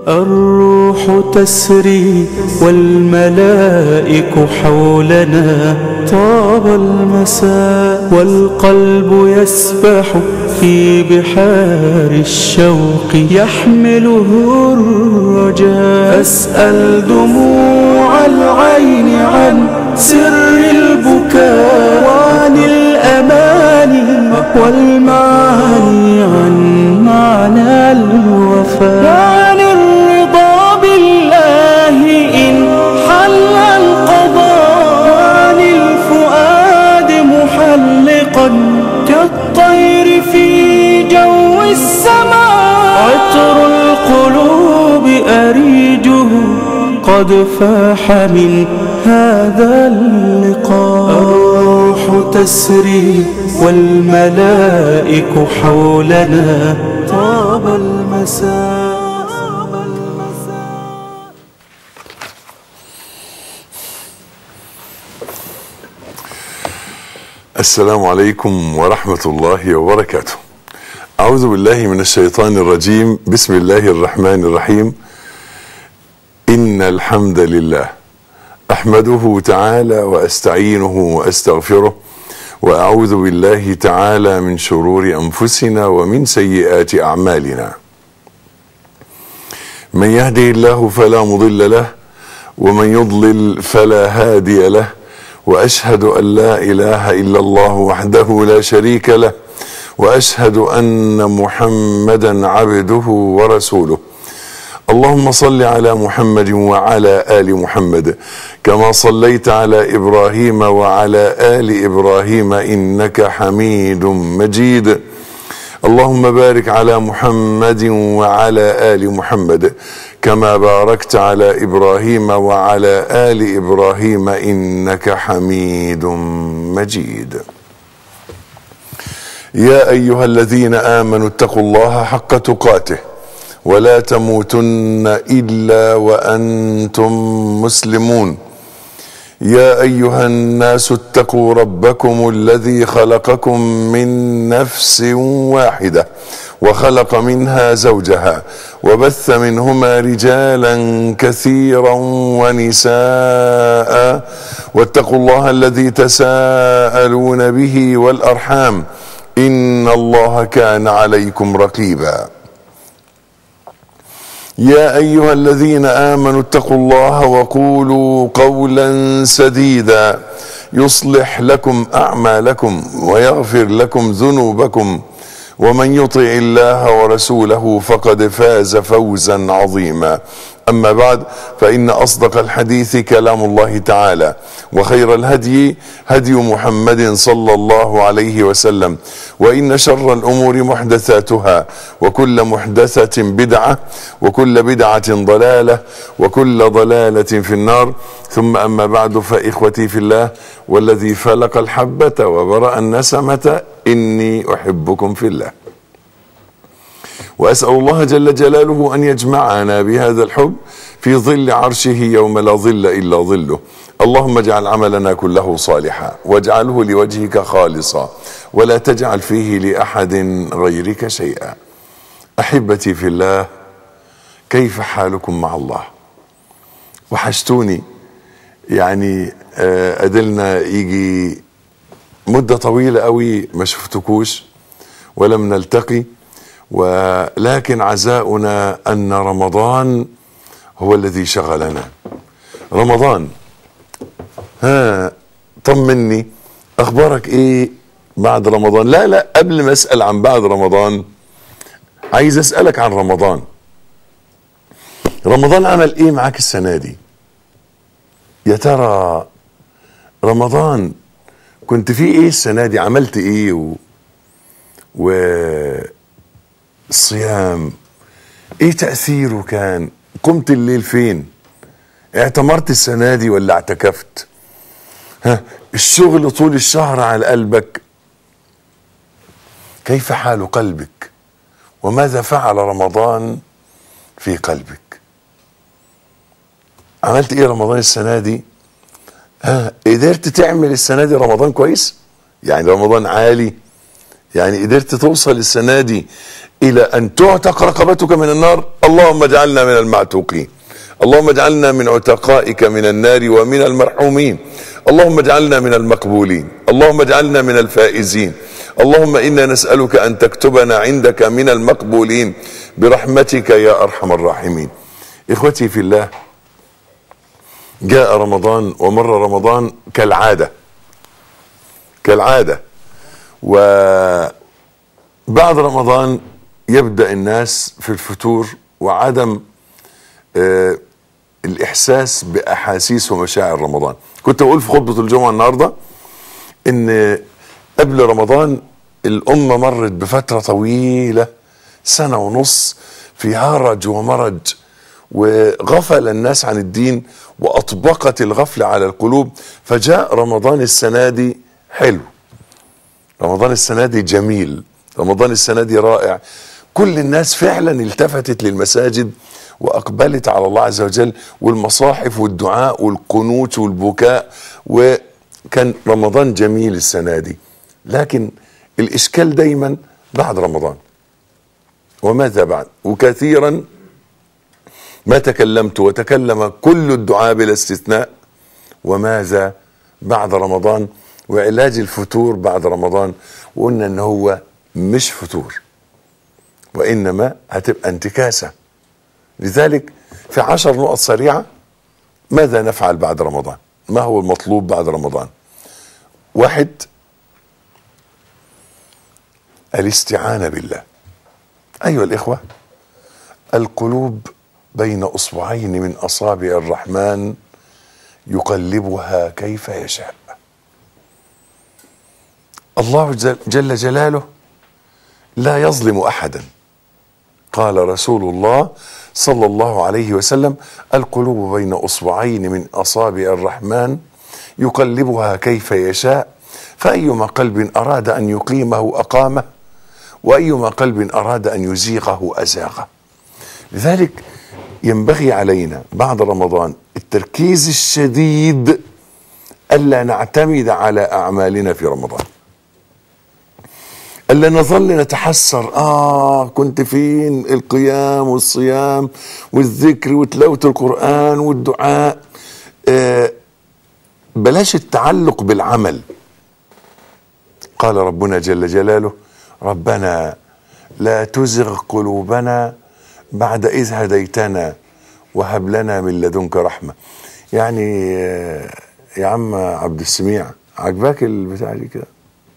الروح تسري والملائك حولنا طاب المساء والقلب يسبح في بحار الشوق يحمله الرجاء أسأل دموع العين عن سر البكاء وعن الأماني والمعاني عن معنى الوفاء وعن الرضا بالله إن حل القضاء وعن الفؤاد محلقا كالطير في جو السماء عطر القلوب أريجه قد فاح من هذا اللقاء الروح تسري والملائك حولنا طاب المساء السلام عليكم ورحمة الله وبركاته. أعوذ بالله من الشيطان الرجيم، بسم الله الرحمن الرحيم. إن الحمد لله أحمده تعالى وأستعينه وأستغفره وأعوذ بالله تعالى من شرور أنفسنا ومن سيئات أعمالنا. من يهده الله فلا مضل له ومن يضلل فلا هادي له. واشهد ان لا اله الا الله وحده لا شريك له واشهد ان محمدا عبده ورسوله اللهم صل على محمد وعلى ال محمد كما صليت على ابراهيم وعلى ال ابراهيم انك حميد مجيد اللهم بارك على محمد وعلى ال محمد كما باركت على ابراهيم وعلى ال ابراهيم انك حميد مجيد يا ايها الذين امنوا اتقوا الله حق تقاته ولا تموتن الا وانتم مسلمون يا ايها الناس اتقوا ربكم الذي خلقكم من نفس واحده وخلق منها زوجها وبث منهما رجالا كثيرا ونساء واتقوا الله الذي تساءلون به والارحام ان الله كان عليكم رقيبا يا ايها الذين امنوا اتقوا الله وقولوا قولا سديدا يصلح لكم اعمالكم ويغفر لكم ذنوبكم ومن يطع الله ورسوله فقد فاز فوزا عظيما اما بعد فان اصدق الحديث كلام الله تعالى وخير الهدي هدي محمد صلى الله عليه وسلم وان شر الامور محدثاتها وكل محدثه بدعه وكل بدعه ضلاله وكل ضلاله في النار ثم اما بعد فاخوتي في الله والذي فلق الحبه وبرا النسمه اني احبكم في الله واسال الله جل جلاله ان يجمعنا بهذا الحب في ظل عرشه يوم لا ظل الا ظله اللهم اجعل عملنا كله صالحا واجعله لوجهك خالصا ولا تجعل فيه لاحد غيرك شيئا احبتي في الله كيف حالكم مع الله وحشتوني يعني ادلنا يجي مدة طويلة قوي ما شفتكوش ولم نلتقي ولكن عزاؤنا أن رمضان هو الذي شغلنا رمضان ها طمني أخبارك إيه بعد رمضان لا لا قبل ما أسأل عن بعد رمضان عايز أسألك عن رمضان رمضان عمل إيه معاك السنة دي يا ترى رمضان كنت في ايه السنه دي عملت ايه و... و الصيام ايه تاثيره كان قمت الليل فين اعتمرت السنه دي ولا اعتكفت ها الشغل طول الشهر على قلبك كيف حال قلبك وماذا فعل رمضان في قلبك عملت ايه رمضان السنه دي ها قدرت تعمل السنه دي رمضان كويس يعني رمضان عالي يعني قدرت توصل السنة دي إلى أن تعتق رقبتك من النار اللهم اجعلنا من المعتوقين اللهم اجعلنا من عتقائك من النار ومن المرحومين اللهم اجعلنا من المقبولين اللهم اجعلنا من الفائزين اللهم إنا نسألك أن تكتبنا عندك من المقبولين برحمتك يا أرحم الراحمين إخوتي في الله جاء رمضان ومر رمضان كالعادة كالعادة وبعد رمضان يبدأ الناس في الفتور وعدم آه الإحساس بأحاسيس ومشاعر رمضان كنت أقول في خطبة الجمعة النهاردة إن قبل رمضان الأمة مرت بفترة طويلة سنة ونص في هرج ومرج وغفل الناس عن الدين وأطبقت الغفلة على القلوب فجاء رمضان السنة دي حلو رمضان السنة دي جميل رمضان السنة دي رائع كل الناس فعلا التفتت للمساجد وأقبلت على الله عز وجل والمصاحف والدعاء والقنوت والبكاء وكان رمضان جميل السنة دي لكن الإشكال دايما بعد رمضان وماذا بعد وكثيرا ما تكلمت وتكلم كل الدعاء بلا استثناء وماذا بعد رمضان وعلاج الفتور بعد رمضان وقلنا ان هو مش فتور وانما هتبقى انتكاسه لذلك في عشر نقط سريعه ماذا نفعل بعد رمضان ما هو المطلوب بعد رمضان واحد الاستعانه بالله ايها الاخوه القلوب بين اصبعين من اصابع الرحمن يقلبها كيف يشاء الله جل جلاله لا يظلم احدا قال رسول الله صلى الله عليه وسلم القلوب بين اصبعين من اصابع الرحمن يقلبها كيف يشاء فايما قلب اراد ان يقيمه اقامه وايما قلب اراد ان يزيغه ازاغه لذلك ينبغي علينا بعد رمضان التركيز الشديد الا نعتمد على اعمالنا في رمضان الا نظل نتحسر اه كنت فين القيام والصيام والذكر وتلاوه القران والدعاء آه بلاش التعلق بالعمل قال ربنا جل جلاله ربنا لا تزغ قلوبنا بعد إذ هديتنا وهب لنا من لدنك رحمة يعني يا عم عبد السميع عجباك البتاع دي كده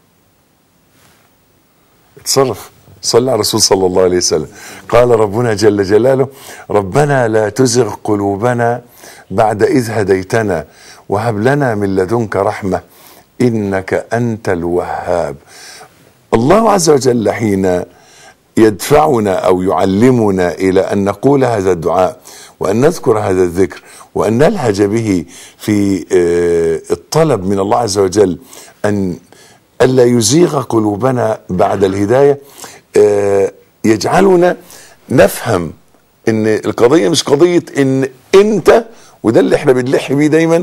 اتصرف صلى على الرسول صلى الله عليه وسلم قال ربنا جل جلاله ربنا لا تزغ قلوبنا بعد إذ هديتنا وهب لنا من لدنك رحمة إنك أنت الوهاب الله عز وجل حين يدفعنا او يعلمنا الى ان نقول هذا الدعاء وان نذكر هذا الذكر وان نلهج به في الطلب من الله عز وجل ان الا يزيغ قلوبنا بعد الهدايه يجعلنا نفهم ان القضيه مش قضيه ان انت وده اللي احنا بنلح بيه دايما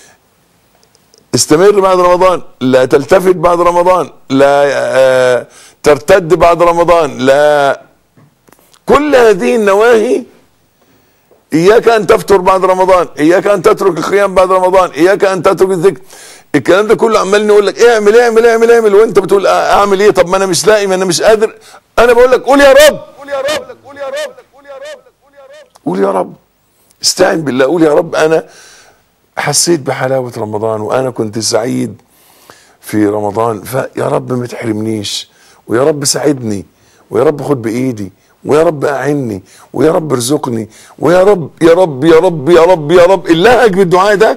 استمر بعد رمضان لا تلتفت بعد رمضان لا ترتد بعد رمضان لا كل هذه النواهي اياك ان تفطر بعد رمضان اياك ان تترك القيام بعد رمضان اياك ان تترك الذكر الكلام ده كله عمال نقول لك اعمل اعمل اعمل اعمل وانت بتقول اعمل ايه طب ما انا مش لاقي ما انا مش قادر انا بقول لك قول يا رب قول يا رب قول يا رب قول يا رب قول يا رب قول يا رب استعن بالله قول يا رب انا حسيت بحلاوه رمضان وانا كنت سعيد في رمضان فيا رب ما تحرمنيش ويا رب ساعدني ويا رب خد بايدي ويا رب اعني ويا رب ارزقني ويا رب يا رب يا رب يا رب يا رب اللهج بالدعاء ده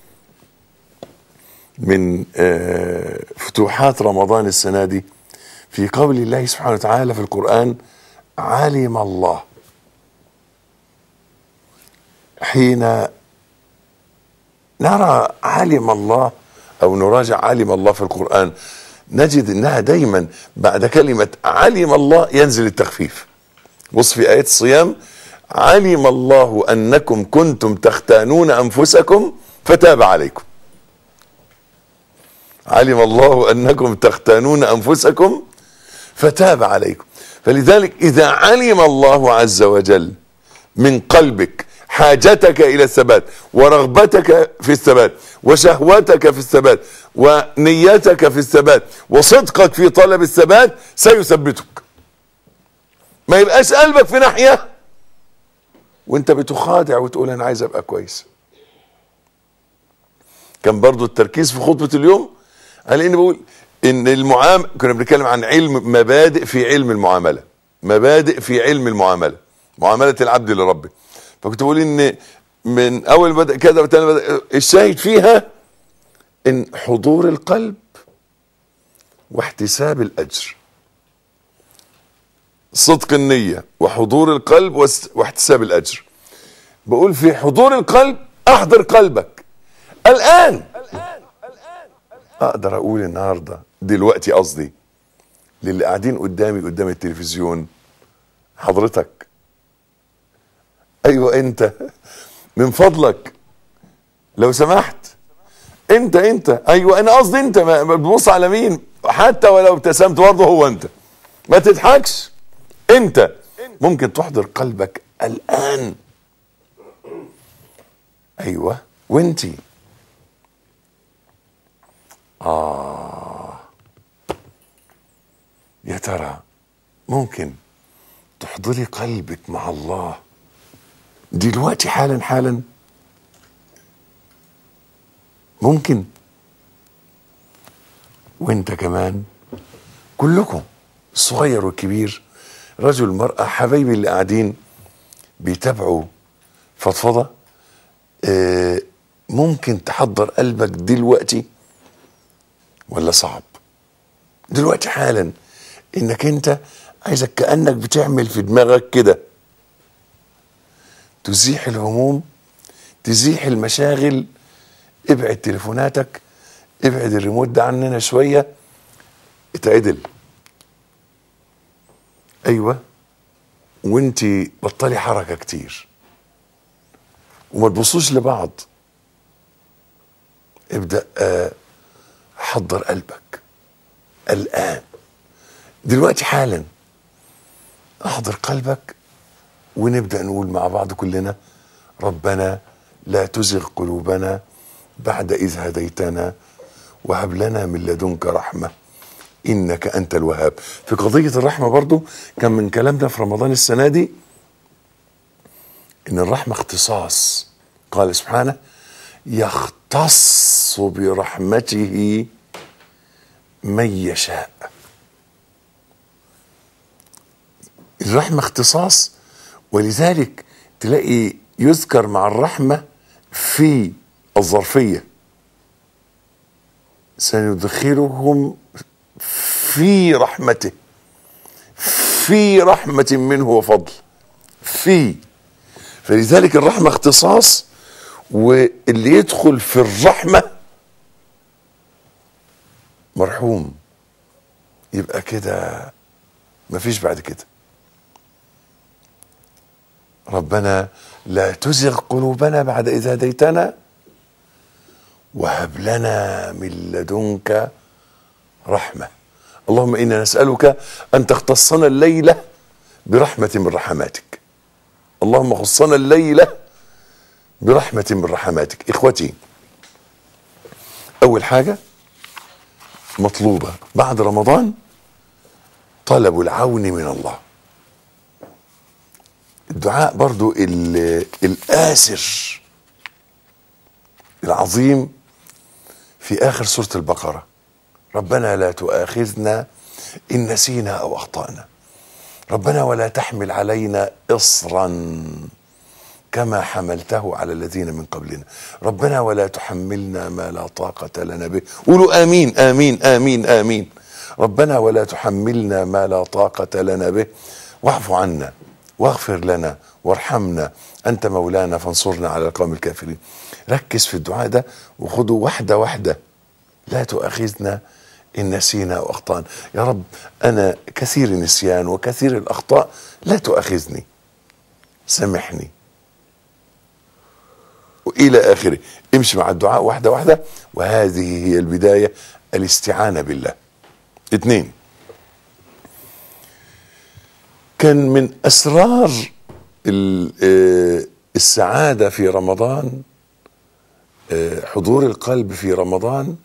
من فتوحات رمضان السنه دي في قول الله سبحانه وتعالى في القران علم الله حين نرى علم الله او نراجع علم الله في القران نجد انها دايما بعد كلمه علم الله ينزل التخفيف بص في ايات الصيام علم الله انكم كنتم تختانون انفسكم فتاب عليكم علم الله انكم تختانون انفسكم فتاب عليكم فلذلك اذا علم الله عز وجل من قلبك حاجتك الى الثبات ورغبتك في الثبات وشهوتك في الثبات ونيتك في الثبات وصدقك في طلب الثبات سيثبتك ما يبقاش قلبك في ناحيه وانت بتخادع وتقول انا عايز ابقى كويس كان برضو التركيز في خطبه اليوم على اني بقول ان المعامله كنا بنتكلم عن علم مبادئ في علم المعامله مبادئ في علم المعامله معامله العبد لربه فكنت بقول ان من اول ما بدا كذا وتاني بدا الشاهد فيها ان حضور القلب واحتساب الاجر صدق النيه وحضور القلب واس- واحتساب الاجر بقول في حضور القلب احضر قلبك الان اقدر اقول النهارده دلوقتي قصدي للي قاعدين قدامي قدام التلفزيون حضرتك ايوه انت من فضلك لو سمحت انت انت ايوه انا قصدي انت ما ما بتبص على مين حتى ولو ابتسمت برضه هو انت ما تضحكش انت ممكن تحضر قلبك الان ايوه وانتي يا ترى ممكن تحضري قلبك مع الله دلوقتي حالا حالا ممكن وانت كمان كلكم الصغير والكبير رجل المرأة حبايبي اللي قاعدين بيتابعوا فضفضة آه، ممكن تحضر قلبك دلوقتي ولا صعب دلوقتي حالا انك انت عايزك كانك بتعمل في دماغك كده تزيح الهموم تزيح المشاغل ابعد تليفوناتك ابعد الريموت ده عننا شويه اتعدل ايوه وانت بطلي حركه كتير وما تبصوش لبعض ابدا آه، حضر قلبك الان دلوقتي حالا احضر قلبك ونبدا نقول مع بعض كلنا ربنا لا تزغ قلوبنا بعد اذ هديتنا وهب لنا من لدنك رحمه انك انت الوهاب في قضيه الرحمه برضو كان من كلامنا في رمضان السنه دي ان الرحمه اختصاص قال سبحانه يختص برحمته من يشاء الرحمة اختصاص ولذلك تلاقي يذكر مع الرحمة في الظرفية سندخلهم في رحمته في رحمة منه وفضل في فلذلك الرحمة اختصاص واللي يدخل في الرحمة مرحوم يبقى كده مفيش بعد كده ربنا لا تزغ قلوبنا بعد إذ هديتنا وهب لنا من لدنك رحمة اللهم إنا نسألك أن تختصنا الليلة برحمة من رحماتك اللهم خصنا الليلة برحمة من رحماتك إخوتي أول حاجة مطلوبة بعد رمضان طلب العون من الله الدعاء برضو ال- الآسر العظيم في آخر سورة البقرة ربنا لا تؤاخذنا إن نسينا أو أخطأنا ربنا ولا تحمل علينا إصرا كما حملته على الذين من قبلنا ربنا ولا تحملنا ما لا طاقة لنا به قولوا آمين آمين آمين آمين ربنا ولا تحملنا ما لا طاقة لنا به واعف عنا واغفر لنا وارحمنا أنت مولانا فانصرنا على القوم الكافرين ركز في الدعاء ده وخده واحدة واحدة لا تؤاخذنا إن نسينا أو أخطأنا يا رب أنا كثير النسيان وكثير الأخطاء لا تؤاخذني سامحني والى اخره امشي مع الدعاء واحده واحده وهذه هي البدايه الاستعانه بالله اثنين كان من اسرار ال- آه، السعاده في رمضان آه، حضور القلب في رمضان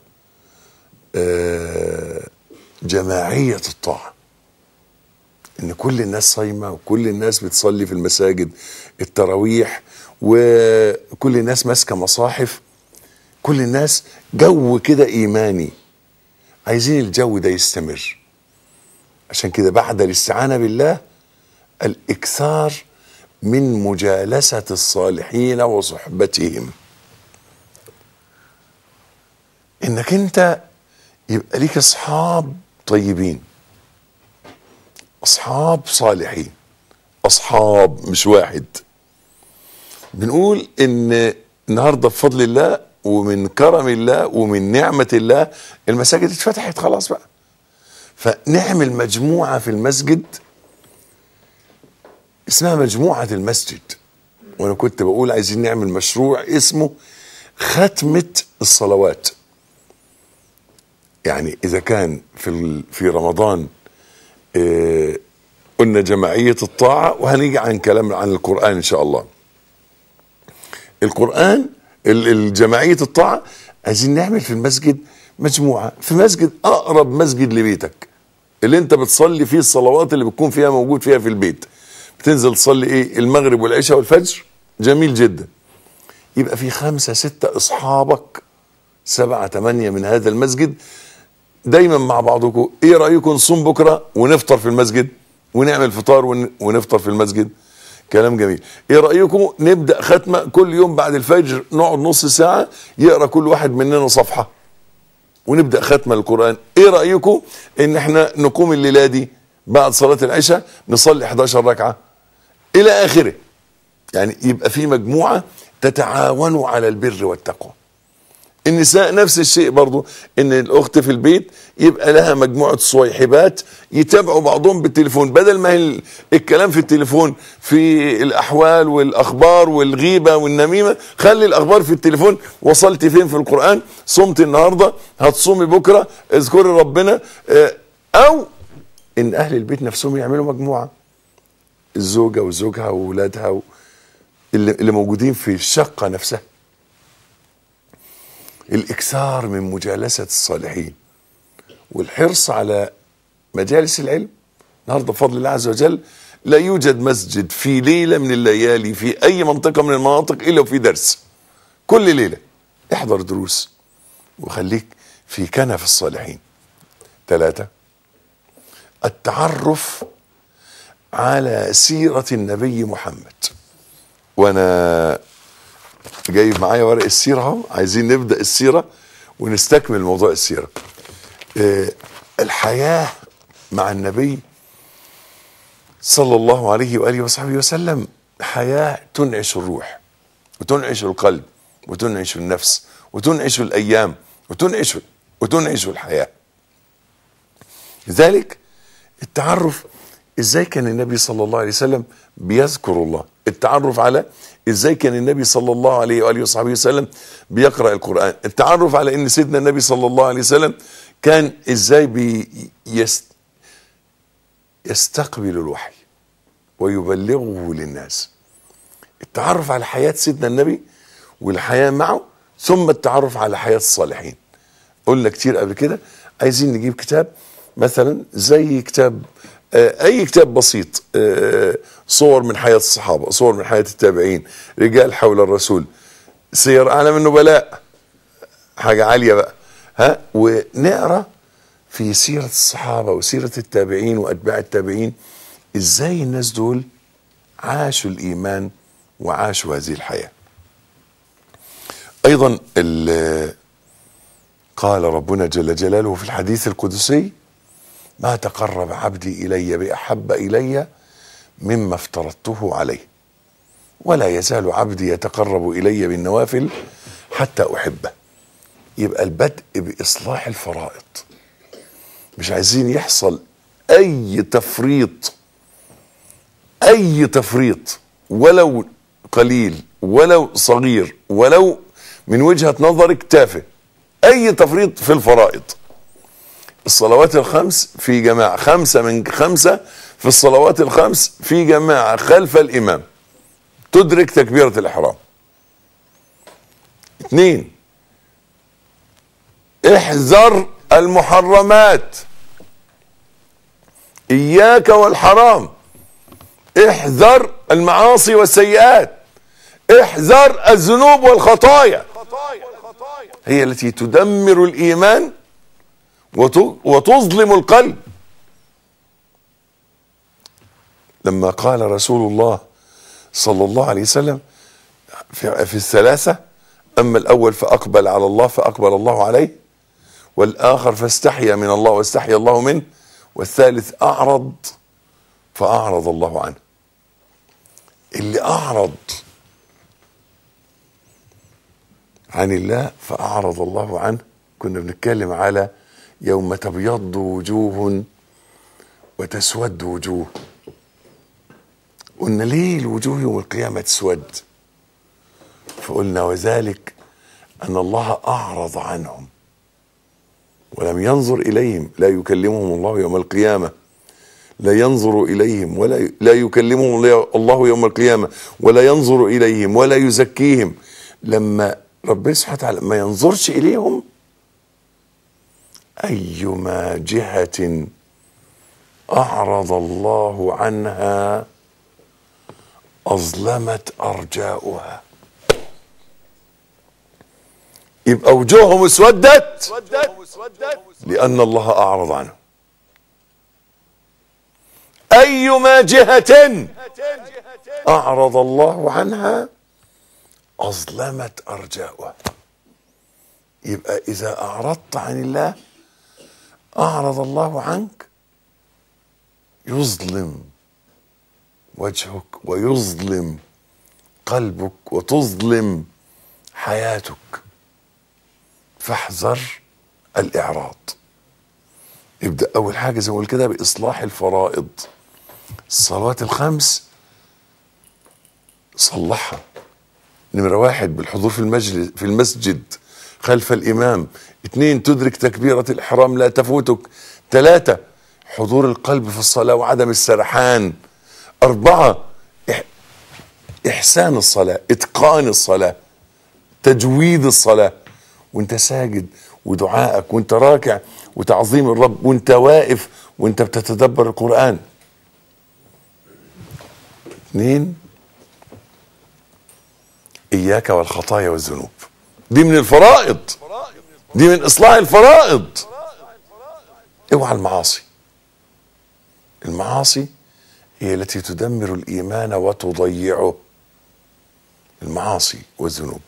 آه، جماعيه الطاعه ان كل الناس صايمه وكل الناس بتصلي في المساجد التراويح وكل الناس ماسكه مصاحف كل الناس جو كده ايماني عايزين الجو ده يستمر عشان كده بعد الاستعانه بالله الاكثار من مجالسه الصالحين وصحبتهم انك انت يبقى ليك اصحاب طيبين اصحاب صالحين اصحاب مش واحد بنقول ان النهارده بفضل الله ومن كرم الله ومن نعمه الله المساجد اتفتحت خلاص بقى فنعمل مجموعه في المسجد اسمها مجموعه المسجد وانا كنت بقول عايزين نعمل مشروع اسمه ختمه الصلوات يعني اذا كان في ال- في رمضان آه، قلنا جماعيه الطاعه وهنيجي عن كلام عن القران ان شاء الله القرآن ال- الجماعية الطاعة عايزين نعمل في المسجد مجموعة في مسجد أقرب مسجد لبيتك اللي أنت بتصلي فيه الصلوات اللي بتكون فيها موجود فيها في البيت بتنزل تصلي إيه المغرب والعشاء والفجر جميل جدا يبقى في خمسة ستة أصحابك سبعة ثمانية من هذا المسجد دايما مع بعضكم ايه رايكم نصوم بكره ونفطر في المسجد ونعمل فطار ون- ونفطر في المسجد كلام جميل ايه رايكم نبدا ختمه كل يوم بعد الفجر نقعد نص ساعه يقرا كل واحد مننا صفحه ونبدا ختمه القران ايه رايكم ان احنا نقوم الليله دي بعد صلاه العشاء نصلي 11 ركعه الى اخره يعني يبقى في مجموعه تتعاونوا على البر والتقوى النساء نفس الشيء برضو ان الاخت في البيت يبقى لها مجموعه صويحبات يتابعوا بعضهم بالتليفون بدل ما هي الكلام في التليفون في الاحوال والاخبار والغيبه والنميمه خلي الاخبار في التليفون وصلت فين في القران صمت النهارده هتصومي بكره اذكري ربنا آه، او ان اهل البيت نفسهم يعملوا مجموعه الزوجه وزوجها واولادها و- اللي اللي موجودين في الشقه نفسها الاكثار من مجالسه الصالحين والحرص على مجالس العلم النهارده بفضل الله عز وجل لا يوجد مسجد في ليله من الليالي في اي منطقه من المناطق الا وفي درس كل ليله احضر دروس وخليك في كنف الصالحين ثلاثه التعرف على سيره النبي محمد وانا جايب معايا ورق السيره اهو عايزين نبدا السيره ونستكمل موضوع السيره آه، الحياه مع النبي صلى الله عليه واله وصحبه وسلم حياه تنعش الروح وتنعش القلب وتنعش النفس وتنعش الايام وتنعش وتنعش الحياه لذلك التعرف ازاي كان النبي صلى الله عليه وسلم بيذكر الله التعرف على ازاي كان النبي صلى الله عليه واله وصحبه وسلم بيقرا القران التعرف على ان سيدنا النبي صلى الله عليه وسلم كان ازاي بي يست يستقبل الوحي ويبلغه للناس التعرف على حياه سيدنا النبي والحياه معه ثم التعرف على حياه الصالحين قلنا كتير قبل كده عايزين نجيب كتاب مثلا زي كتاب آه، اي كتاب بسيط آه، صور من حياه الصحابه صور من حياه التابعين رجال حول الرسول سير اعلام النبلاء حاجه عاليه بقى ها ونقرا في سيره الصحابه وسيره التابعين واتباع التابعين ازاي الناس دول عاشوا الايمان وعاشوا هذه الحياه ايضا ال- قال ربنا جل جلاله في الحديث القدسي ما تقرب عبدي الي باحب الي مما افترضته عليه ولا يزال عبدي يتقرب الي بالنوافل حتى احبه يبقى البدء باصلاح الفرائض مش عايزين يحصل اي تفريط اي تفريط ولو قليل ولو صغير ولو من وجهه نظرك تافه اي تفريط في الفرائض الصلوات الخمس في جماعة خمسة من خمسة في الصلوات الخمس في جماعة خلف الإمام تدرك تكبيرة الإحرام اثنين احذر المحرمات إياك والحرام احذر المعاصي والسيئات احذر الذنوب والخطايا هي التي تدمر الإيمان وت- وتظلم القلب لما قال رسول الله صلى الله عليه وسلم في, في الثلاثة أما الأول فأقبل على الله فأقبل الله عليه والآخر فاستحيا من الله واستحيا الله منه والثالث أعرض فأعرض الله عنه اللي أعرض عن الله فأعرض الله عنه كنا بنتكلم على يوم تبيض وجوه وتسود وجوه قلنا ليه الوجوه يوم القيامة تسود فقلنا وذلك أن الله أعرض عنهم ولم ينظر إليهم لا يكلمهم الله يوم القيامة لا ينظر إليهم ولا لا يكلمهم الله يوم القيامة ولا ينظر إليهم ولا يزكيهم لما ربنا سبحانه وتعالى ما ينظرش إليهم أيما جهة أعرض الله عنها أظلمت أرجاؤها يبقى وجوههم اسودت لأن الله أعرض عنهم أيما جهة أعرض الله عنها أظلمت أرجاؤها يبقى إذا أعرضت عن الله أعرض الله عنك يظلم وجهك ويظلم قلبك وتظلم حياتك فاحذر الإعراض يبدأ أول حاجة زي ما قلت كده بإصلاح الفرائض الصلوات الخمس صلحها نمرة واحد بالحضور في المسجد في المسجد خلف الإمام اثنين تدرك تكبيرة الإحرام لا تفوتك ثلاثة حضور القلب في الصلاة وعدم السرحان أربعة إح إحسان الصلاة إتقان الصلاة تجويد الصلاة وانت ساجد ودعائك وانت راكع وتعظيم الرب وانت واقف وانت بتتدبر القرآن اثنين إياك والخطايا والذنوب دي من الفرائض دي من إصلاح الفرائض اوعى المعاصي المعاصي هي التي تدمر الإيمان وتضيعه المعاصي والذنوب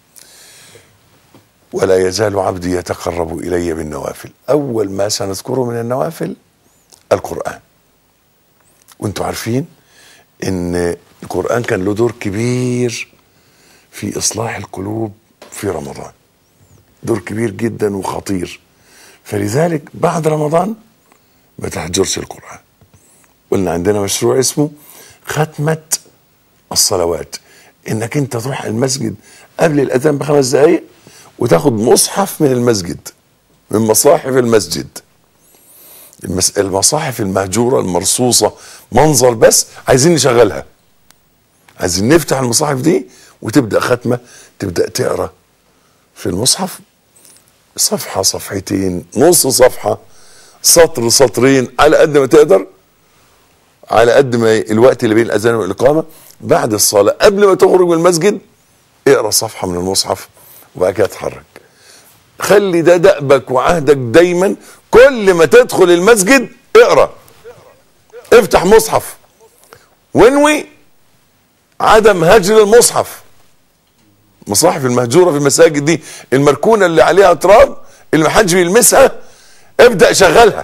ولا يزال عبدي يتقرب إلي بالنوافل أول ما سنذكره من النوافل القرآن وانتم عارفين ان القرآن كان له دور كبير في إصلاح القلوب في رمضان دور كبير جدا وخطير فلذلك بعد رمضان ما تحجرش القرآن قلنا عندنا مشروع اسمه ختمة الصلوات انك انت تروح المسجد قبل الاذان بخمس دقايق وتاخد مصحف من المسجد من مصاحف المسجد المس... المصاحف المهجورة المرصوصة منظر بس عايزين نشغلها عايزين نفتح المصاحف دي وتبدأ ختمة تبدأ تقرأ في المصحف صفحة صفحتين نص صفحة سطر سطرين على قد ما تقدر على قد ما الوقت اللي بين الاذان والاقامه بعد الصلاه قبل ما تخرج من المسجد اقرا صفحه من المصحف وبعد كده اتحرك خلي ده دأبك وعهدك دايما كل ما تدخل المسجد اقرا افتح مصحف وانوي عدم هجر المصحف مصاحف المهجوره في المساجد دي المركونه اللي عليها تراب اللي محدش بيلمسها ابدا شغلها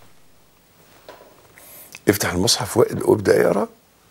افتح المصحف وابدا اقرا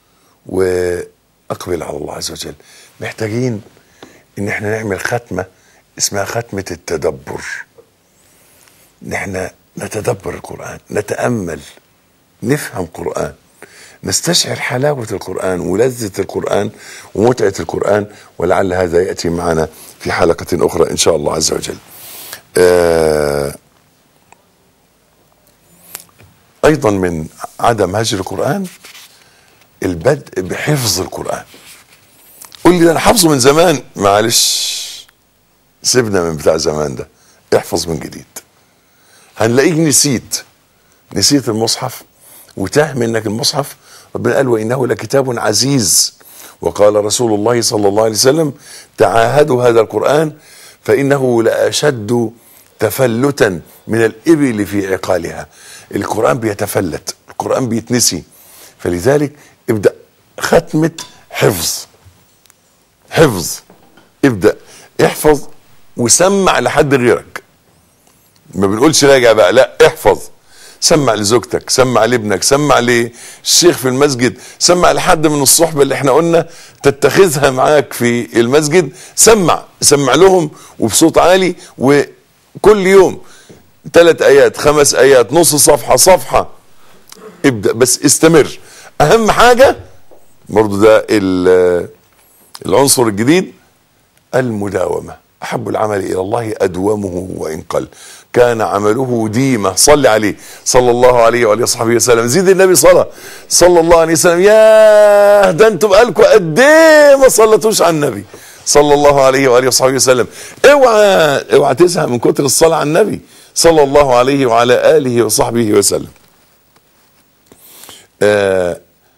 واقبل على الله عز وجل محتاجين ان احنا نعمل ختمه اسمها ختمه التدبر ان احنا نتدبر القران نتامل نفهم قران نستشعر حلاوه القران ولذه القران ومتعه القران ولعل هذا ياتي معنا في حلقه اخرى ان شاء الله عز وجل آه ايضا من عدم هجر القران البدء بحفظ القران قول لي ده انا حافظه من زمان معلش سيبنا من بتاع زمان ده احفظ من جديد هنلاقيك نسيت نسيت المصحف وتاه منك المصحف ربنا قال وانه لكتاب عزيز وقال رسول الله صلى الله عليه وسلم تعاهدوا هذا القران فانه لاشد تفلتا من الابل في عقالها القران بيتفلت القران بيتنسي فلذلك ابدا ختمه حفظ حفظ ابدا احفظ وسمع لحد غيرك ما بنقولش راجع بقى لا احفظ سمع لزوجتك سمع لابنك سمع للشيخ في المسجد سمع لحد من الصحبة اللي احنا قلنا تتخذها معاك في المسجد سمع سمع لهم وبصوت عالي وكل يوم ثلاث ايات خمس ايات نص صفحة صفحة ابدأ بس استمر اهم حاجة برضو ده ال- العنصر الجديد المداومة أحب العمل إلى الله أدومه وإن قل كان عمله ديمة صلي عليه صلى الله عليه وآله وصحبه وسلم زيد النبي صلاة صلى الله عليه وسلم يا ده انتوا بقالكم قد ايه ما صلتوش على النبي صلى الله عليه وآله وصحبه وسلم اوعى اوعى تزهق من كتر الصلاة على النبي صلى الله عليه وعلى آله وصحبه وسلم آه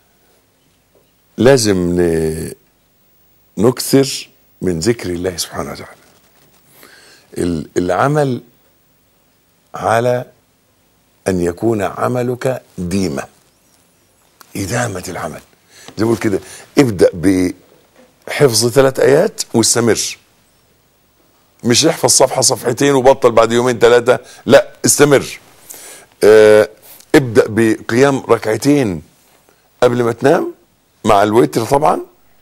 لازم ن- نكثر من ذكر الله سبحانه وتعالى ال- العمل على ان يكون عملك ديمه ادامه العمل زي ما بقول كده ابدا بحفظ ثلاث ايات واستمر مش احفظ صفحه صفحتين وبطل بعد يومين ثلاثه لا استمر آه ابدا بقيام ركعتين قبل ما تنام مع الوتر طبعا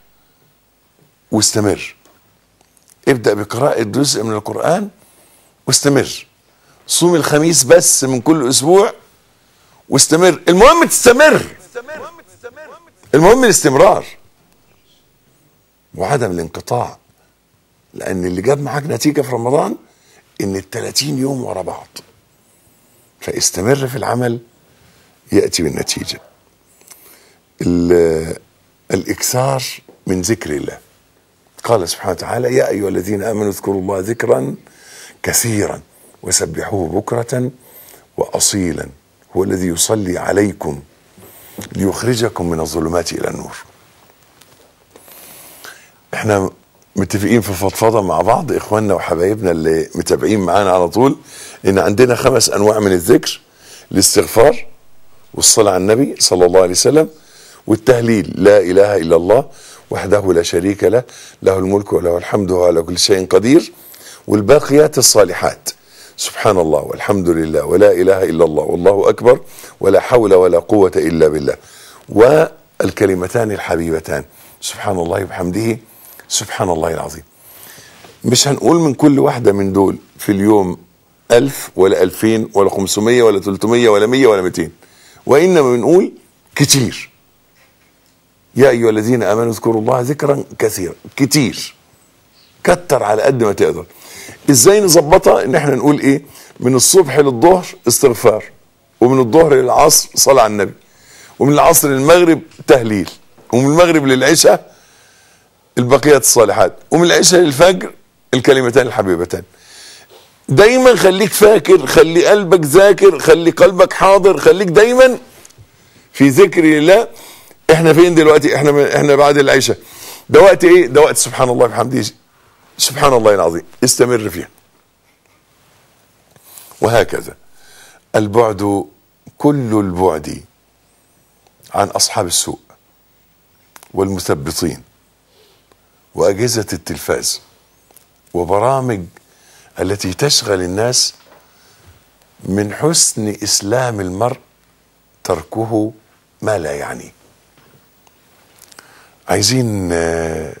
واستمر ابدأ بقراءة جزء من القرآن واستمر صوم الخميس بس من كل أسبوع واستمر المهم تستمر المهم الاستمرار وعدم الانقطاع لأن اللي جاب معاك نتيجة في رمضان إن التلاتين يوم ورا بعض فاستمر في العمل يأتي بالنتيجة ال- الإكثار من ذكر الله قال سبحانه وتعالى يا أيها الذين آمنوا اذكروا الله ذكرا كثيرا وسبحوه بكرة وأصيلا هو الذي يصلي عليكم ليخرجكم من الظلمات إلى النور احنا متفقين في فضفضة مع بعض إخواننا وحبايبنا اللي متابعين معانا على طول إن عندنا خمس أنواع من الذكر الاستغفار والصلاة على النبي صلى الله عليه وسلم والتهليل لا إله إلا الله وحده لا شريك له له الملك وله الحمد وهو على كل شيء قدير والباقيات الصالحات سبحان الله والحمد لله ولا إله إلا الله والله أكبر ولا حول ولا قوة إلا بالله والكلمتان الحبيبتان سبحان الله وبحمده سبحان الله العظيم مش هنقول من كل واحدة من دول في اليوم ألف ولا ألفين ولا خمسمية ولا تلتمية ولا مية ولا ميتين وإنما بنقول كتير يا أيها الذين آمنوا اذكروا الله ذكرا كثيرا كتير كتر على قد ما تقدر ازاي نظبطها ان احنا نقول ايه من الصبح للظهر استغفار ومن الظهر للعصر صلاة على النبي ومن العصر للمغرب تهليل ومن المغرب للعشاء البقيات الصالحات ومن العشاء للفجر الكلمتان الحبيبتان دايما خليك فاكر خلي قلبك ذاكر خلي قلبك حاضر خليك دايما في ذكر الله احنا فين دلوقتي احنا احنا بعد العشاء ده وقت ايه ده وقت سبحان الله وبحمده سبحان الله العظيم استمر فيها وهكذا البعد كل البعد عن اصحاب السوء والمثبطين واجهزه التلفاز وبرامج التي تشغل الناس من حسن اسلام المرء تركه ما لا يعنيه عايزين آه،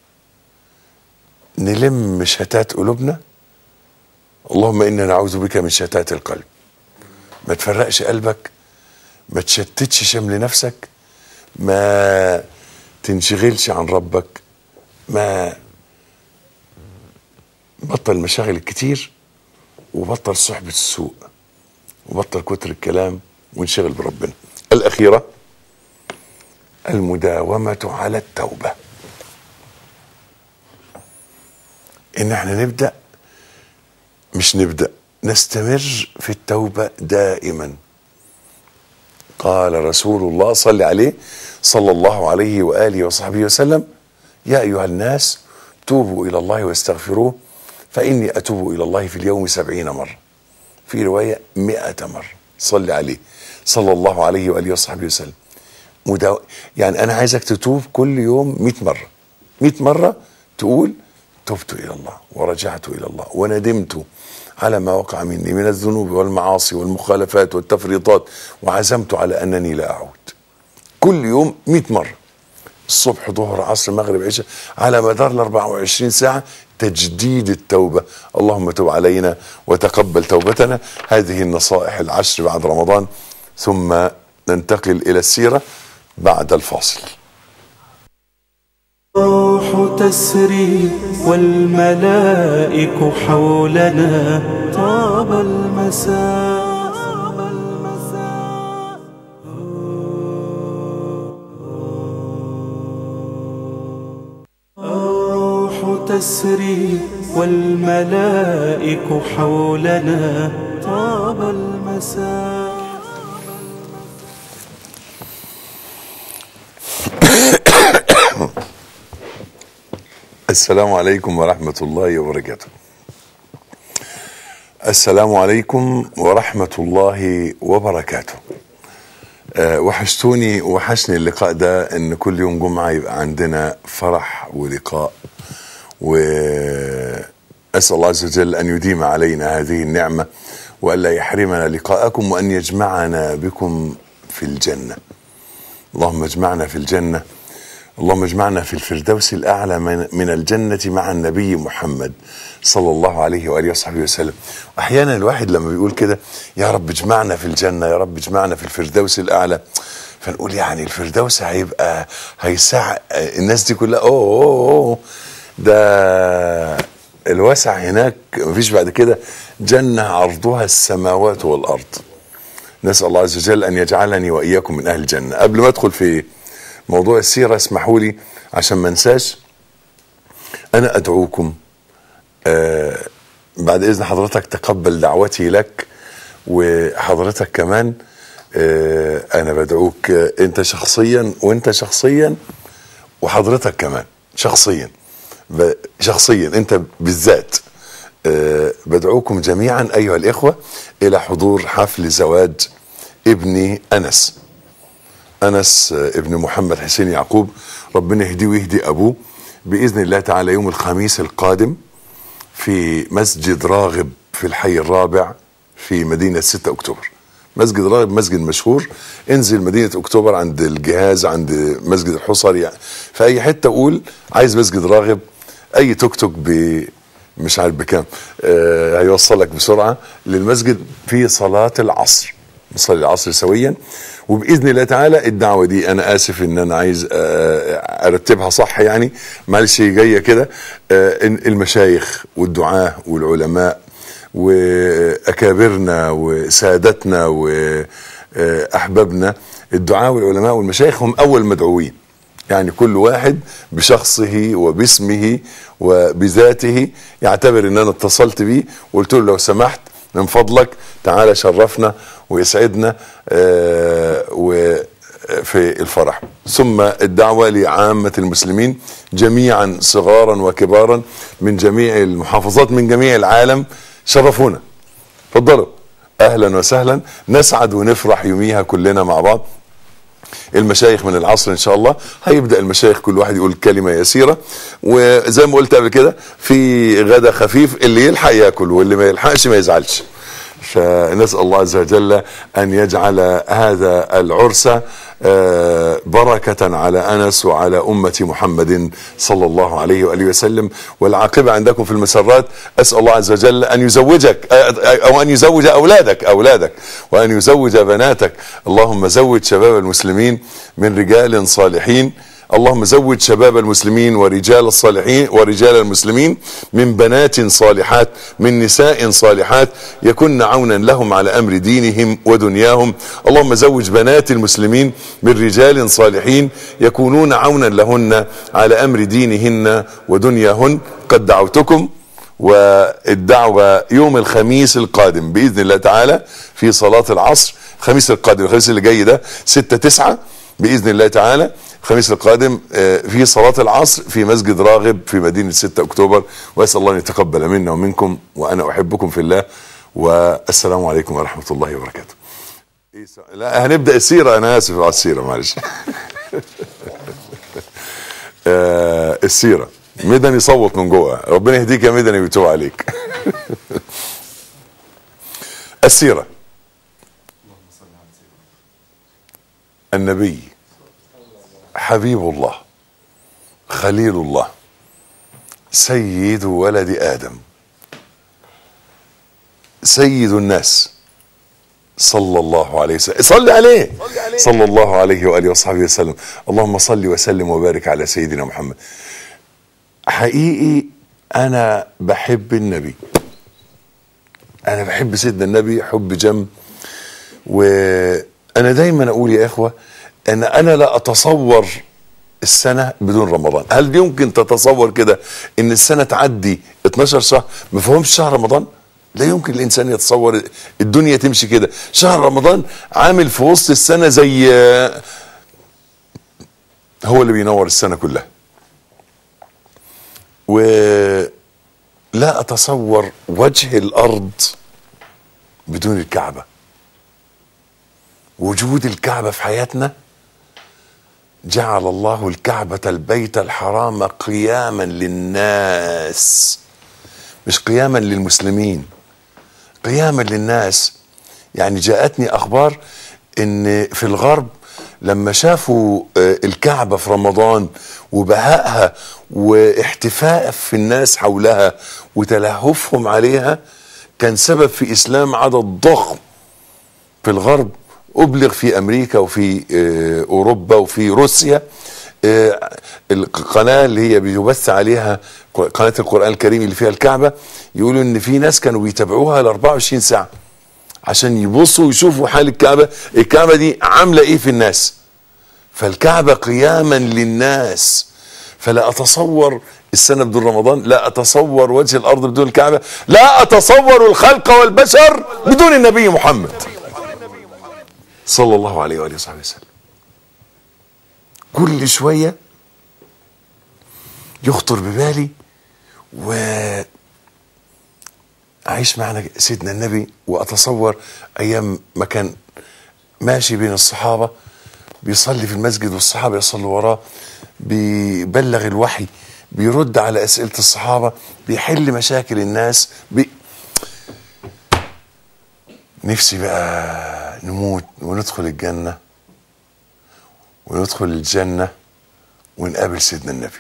نلم شتات قلوبنا اللهم انا نعوذ بك من شتات القلب ما تفرقش قلبك ما تشتتش شمل نفسك ما تنشغلش عن ربك ما بطل المشاغل الكتير وبطل صحبة السوء وبطل كتر الكلام ونشغل بربنا الأخيرة المداومة على التوبة إن احنا نبدأ مش نبدأ نستمر في التوبة دائما قال رسول الله صلى عليه صلى الله عليه وآله وصحبه وسلم يا أيها الناس توبوا إلى الله واستغفروه فإني أتوب إلى الله في اليوم سبعين مرة في رواية مئة مرة صلي عليه صلى الله عليه وآله وصحبه وسلم مداو... يعني أنا عايزك تتوب كل يوم مئة مرة مئة مرة تقول تبت إلى الله ورجعت إلى الله وندمت على ما وقع مني من الذنوب والمعاصي والمخالفات والتفريطات وعزمت على أنني لا أعود كل يوم مئة مرة الصبح ظهر عصر مغرب عشاء على مدار ال 24 ساعة تجديد التوبة اللهم تب علينا وتقبل توبتنا هذه النصائح العشر بعد رمضان ثم ننتقل إلى السيرة بعد الفاصل الروح تسري والملائك حولنا طاب المساء الروح تسري والملائك حولنا طاب المساء السلام عليكم ورحمة الله وبركاته السلام عليكم ورحمة الله وبركاته أه وحشتوني وحشني اللقاء ده ان كل يوم جمعة يبقى عندنا فرح ولقاء وأسأل الله عز وجل أن يديم علينا هذه النعمة وألا يحرمنا لقاءكم وأن يجمعنا بكم في الجنة اللهم اجمعنا في الجنة اللهم اجمعنا في الفردوس الأعلى من, من الجنة مع النبي محمد صلى الله عليه وآله وصحبه وسلم أحيانا الواحد لما بيقول كده يا رب اجمعنا في الجنة يا رب اجمعنا في الفردوس الأعلى فنقول يعني الفردوس هيبقى هيسع الناس دي كلها أوه, أوه, أوه ده الواسع هناك مفيش بعد كده جنة عرضها السماوات والأرض نسأل الله عز وجل أن يجعلني وإياكم من أهل الجنة قبل ما أدخل في موضوع السيرة اسمحوا لي عشان ما انساش أنا أدعوكم آه بعد إذن حضرتك تقبل دعوتي لك وحضرتك كمان آه أنا بدعوك آه أنت شخصيا وأنت شخصيا وحضرتك كمان شخصيا شخصيا أنت بالذات آه بدعوكم جميعا أيها الإخوة إلى حضور حفل زواج ابني أنس انس ابن محمد حسين يعقوب ربنا يهديه ويهدي ابوه باذن الله تعالى يوم الخميس القادم في مسجد راغب في الحي الرابع في مدينه 6 اكتوبر مسجد راغب مسجد مشهور انزل مدينه اكتوبر عند الجهاز عند مسجد الحصر يعني في اي حته قول عايز مسجد راغب اي توك توك ب مش عارف بكام آه هيوصلك بسرعه للمسجد في صلاه العصر نصلي العصر سويا وباذن الله تعالى الدعوه دي انا اسف ان انا عايز ارتبها صح يعني معلش جايه كده المشايخ والدعاه والعلماء واكابرنا وسادتنا واحبابنا الدعاه والعلماء والمشايخ هم اول مدعوين يعني كل واحد بشخصه وباسمه وبذاته يعتبر ان انا اتصلت بيه وقلت له لو سمحت من فضلك تعالى شرفنا ويسعدنا آه وفي الفرح ثم الدعوة لعامة المسلمين جميعا صغارا وكبارا من جميع المحافظات من جميع العالم شرفونا تفضلوا اهلا وسهلا نسعد ونفرح يوميها كلنا مع بعض المشايخ من العصر ان شاء الله هيبدا المشايخ كل واحد يقول كلمه يسيره وزي ما قلت قبل كده في غدا خفيف اللي يلحق ياكل واللي ما يلحقش ما يزعلش فنسال الله عز وجل ان يجعل هذا العرس بركة على أنس وعلى أمة محمد صلى الله عليه وآله وسلم والعاقبة عندكم في المسرات أسأل الله عز وجل أن يزوجك أو أن يزوج أولادك أولادك وأن يزوج بناتك اللهم زوج شباب المسلمين من رجال صالحين اللهم زوج شباب المسلمين ورجال الصالحين ورجال المسلمين من بنات صالحات من نساء صالحات يكن عونا لهم على امر دينهم ودنياهم اللهم زوج بنات المسلمين من رجال صالحين يكونون عونا لهن على امر دينهن ودنياهن قد دعوتكم والدعوة يوم الخميس القادم بإذن الله تعالى في صلاة العصر الخميس القادم الخميس اللي جاي ده ستة تسعة بإذن الله تعالى الخميس القادم آه، في صلاة العصر في مسجد راغب في مدينة 6 أكتوبر وأسأل الله أن يتقبل منا ومنكم وأنا أحبكم في الله والسلام عليكم ورحمة الله وبركاته إيه س- لا هنبدأ السيرة أنا آسف على السيرة معلش آه، السيرة مدني يصوت من جوه ربنا يهديك يا مدني ويتوب عليك السيرة النبي حبيب الله خليل الله سيد ولد آدم سيد الناس صلى الله عليه وسلم صل عليه صلى الله عليه وآله وصحبه وسلم اللهم صل وسلم وبارك على سيدنا محمد حقيقي أنا بحب النبي أنا بحب سيدنا النبي حب جم وانا دايما اقول يا اخوه ان انا لا اتصور السنه بدون رمضان هل يمكن تتصور كده ان السنه تعدي 12 شهر ما فيهمش شهر رمضان لا يمكن الانسان يتصور الدنيا تمشي كده شهر رمضان عامل في وسط السنه زي هو اللي بينور السنه كلها ولا اتصور وجه الارض بدون الكعبه وجود الكعبة في حياتنا جعل الله الكعبة البيت الحرام قياما للناس مش قياما للمسلمين قياما للناس يعني جاءتني أخبار إن في الغرب لما شافوا آه، الكعبة في رمضان وبهائها واحتفاء في الناس حولها وتلهفهم عليها كان سبب في إسلام عدد ضخم في الغرب أبلغ في أمريكا وفي آه، أوروبا وفي روسيا آه، القناة اللي هي بيبث عليها قناة القرآن الكريم اللي فيها الكعبة يقولوا إن في ناس كانوا بيتابعوها ل 24 ساعة عشان يبصوا ويشوفوا حال الكعبة الكعبة دي عاملة إيه في الناس فالكعبة قياما للناس فلا أتصور السنة بدون رمضان لا أتصور وجه الأرض بدون الكعبة لا أتصور الخلق والبشر بدون النبي محمد صلى الله عليه وآله وصحبه وسلم كل شوية يخطر ببالي و أعيش معنا سيدنا النبي وأتصور أيام ما كان ماشي بين الصحابة بيصلي في المسجد والصحابة يصلوا وراه بيبلغ الوحي بيرد على أسئلة الصحابة بيحل مشاكل الناس بي... نفسي بقى نموت وندخل الجنة وندخل الجنة ونقابل سيدنا النبي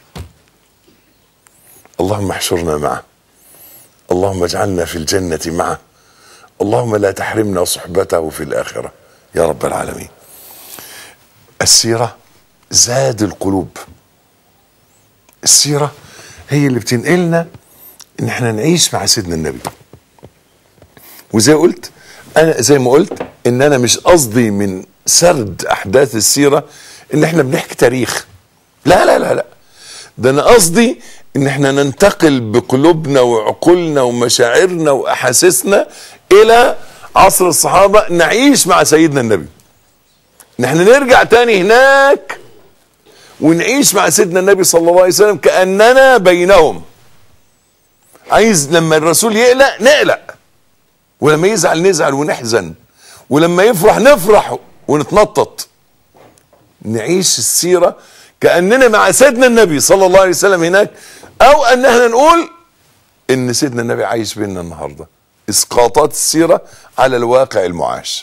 اللهم احشرنا معه اللهم اجعلنا في الجنة معه اللهم لا تحرمنا صحبته في الآخرة يا رب العالمين السيرة زاد القلوب السيرة هي اللي بتنقلنا ان احنا نعيش مع سيدنا النبي وزي قلت انا زي ما قلت ان انا مش قصدي من سرد احداث السيره ان احنا بنحكي تاريخ لا لا لا لا ده انا قصدي ان احنا ننتقل بقلوبنا وعقولنا ومشاعرنا واحاسيسنا الى عصر الصحابه نعيش مع سيدنا النبي ان احنا نرجع تاني هناك ونعيش مع سيدنا النبي صلى الله عليه وسلم كاننا بينهم عايز لما الرسول يقلق نقلق ولما يزعل نزعل ونحزن ولما يفرح نفرح ونتنطط نعيش السيرة كأننا مع سيدنا النبي صلى الله عليه وسلم هناك أو أن احنا نقول إن سيدنا النبي عايش بيننا النهاردة إسقاطات السيرة على الواقع المعاش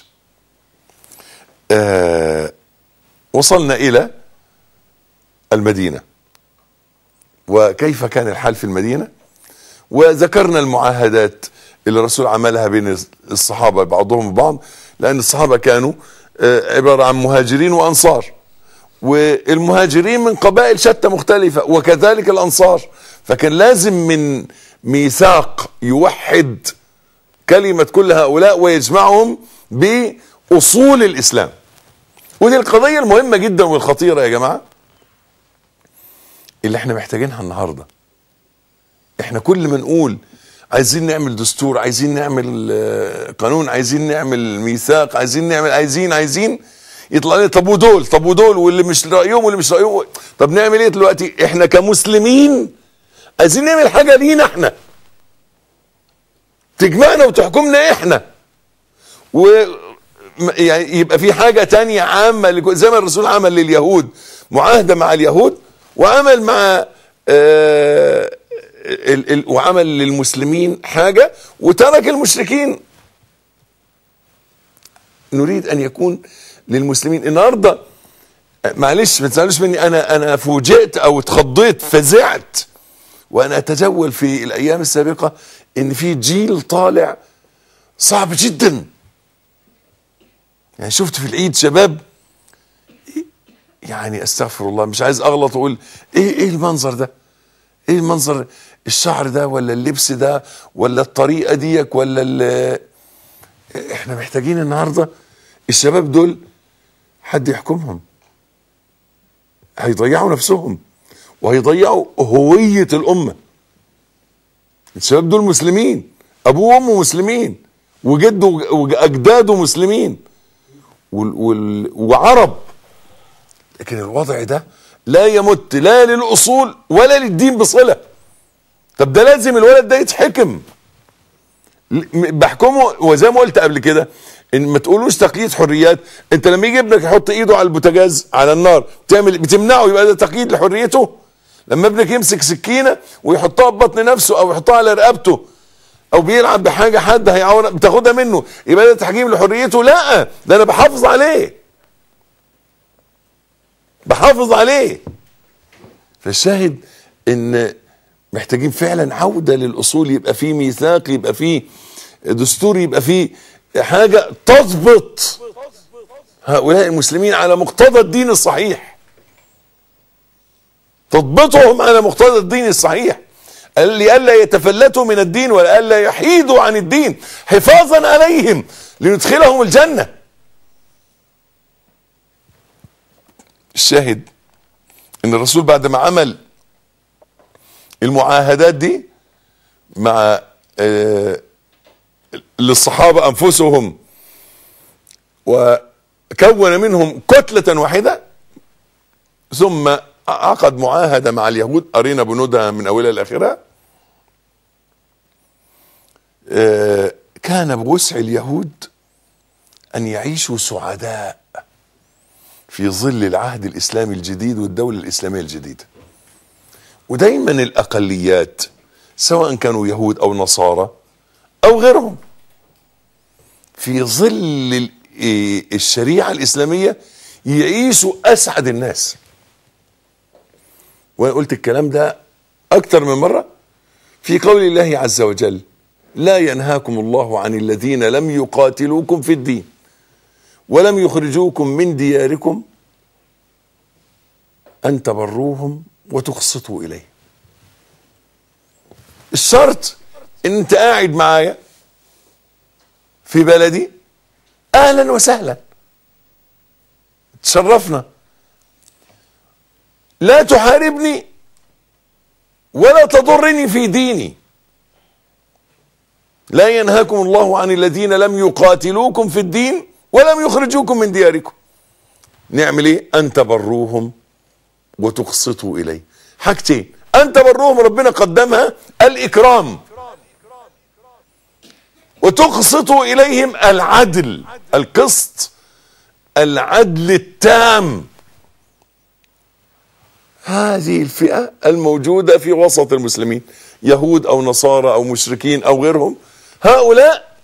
آه وصلنا إلى المدينة وكيف كان الحال في المدينة وذكرنا المعاهدات اللي الرسول عملها بين الصحابه بعضهم وبعض لان الصحابه كانوا آه، عباره عن مهاجرين وانصار والمهاجرين من قبائل شتى مختلفة وكذلك الأنصار فكان لازم من ميثاق يوحد كلمة كل هؤلاء ويجمعهم بأصول الإسلام ودي القضية المهمة جدا والخطيرة يا جماعة اللي احنا محتاجينها النهاردة احنا كل ما نقول عايزين نعمل دستور عايزين نعمل آه، قانون عايزين نعمل ميثاق عايزين نعمل عايزين عايزين يطلع لنا طب ودول طب ودول واللي مش رايهم واللي مش رايهم طب نعمل ايه دلوقتي احنا كمسلمين عايزين نعمل حاجه لينا احنا تجمعنا وتحكمنا احنا و م- يعني يبقى في حاجه تانية عامه لكل- زي ما الرسول عمل لليهود معاهده مع اليهود وعمل مع آه ال ال وعمل للمسلمين حاجه وترك المشركين نريد ان يكون للمسلمين النهارده معلش ما تزعلوش مني انا انا فوجئت او اتخضيت فزعت وانا اتجول في الايام السابقه ان في جيل طالع صعب جدا يعني شفت في العيد شباب يعني استغفر الله مش عايز اغلط واقول ايه ايه المنظر ده ايه المنظر الشعر ده ولا اللبس ده ولا الطريقه ديك ولا ال- احنا محتاجين النهارده الشباب دول حد يحكمهم هيضيعوا نفسهم وهيضيعوا هوية الأمة الشباب دول مسلمين أبوه وأمه مسلمين وجده وأجداده مسلمين وال وال وعرب لكن الوضع ده لا يمت لا للأصول ولا للدين بصلة طب ده لازم الولد ده يتحكم م- بحكمه وزي ما قلت قبل كده ان ما تقولوش تقييد حريات انت لما يجي ابنك يحط ايده على البوتاجاز على النار بتعمل بتمنعه يبقى ده تقييد لحريته لما ابنك يمسك سكينه ويحطها في بطن نفسه او يحطها على رقبته او بيلعب بحاجه حد هيعور بتاخدها منه يبقى ده تحكيم لحريته لا ده انا بحافظ عليه بحافظ عليه فالشاهد ان محتاجين فعلا عوده للاصول يبقى في ميثاق يبقى في دستور يبقى في حاجه تضبط هؤلاء المسلمين على مقتضى الدين الصحيح تضبطهم على مقتضى الدين الصحيح لئلا يتفلتوا من الدين ولئلا يحيدوا عن الدين حفاظا عليهم لندخلهم الجنه الشاهد ان الرسول بعد ما عمل المعاهدات دي مع آه، للصحابة أنفسهم وكون منهم كتلة واحدة ثم عقد معاهدة مع اليهود قرينا بنودها من أولها لآخرها آه، كان بوسع اليهود أن يعيشوا سعداء في ظل العهد الإسلامي الجديد والدولة الإسلامية الجديدة ودايما الأقليات سواء كانوا يهود أو نصارى أو غيرهم في ظل ال- إيه الشريعة الإسلامية يعيشوا أسعد الناس وأنا قلت الكلام ده أكتر من مرة في قول الله عز وجل لا ينهاكم الله عن الذين لم يقاتلوكم في الدين ولم يخرجوكم من دياركم أن تبروهم وتقسطوا إليه الشرط ان انت قاعد معايا في بلدي اهلا وسهلا تشرفنا لا تحاربني ولا تضرني في ديني لا ينهاكم الله عن الذين لم يقاتلوكم في الدين ولم يخرجوكم من دياركم نعمل ايه ان تبروهم وتقسطوا اليه حاجتين ان تبروهم ربنا قدمها الاكرام وتقسطوا اليهم العدل القسط العدل التام هذه الفئه الموجوده في وسط المسلمين يهود او نصارى او مشركين او غيرهم هؤلاء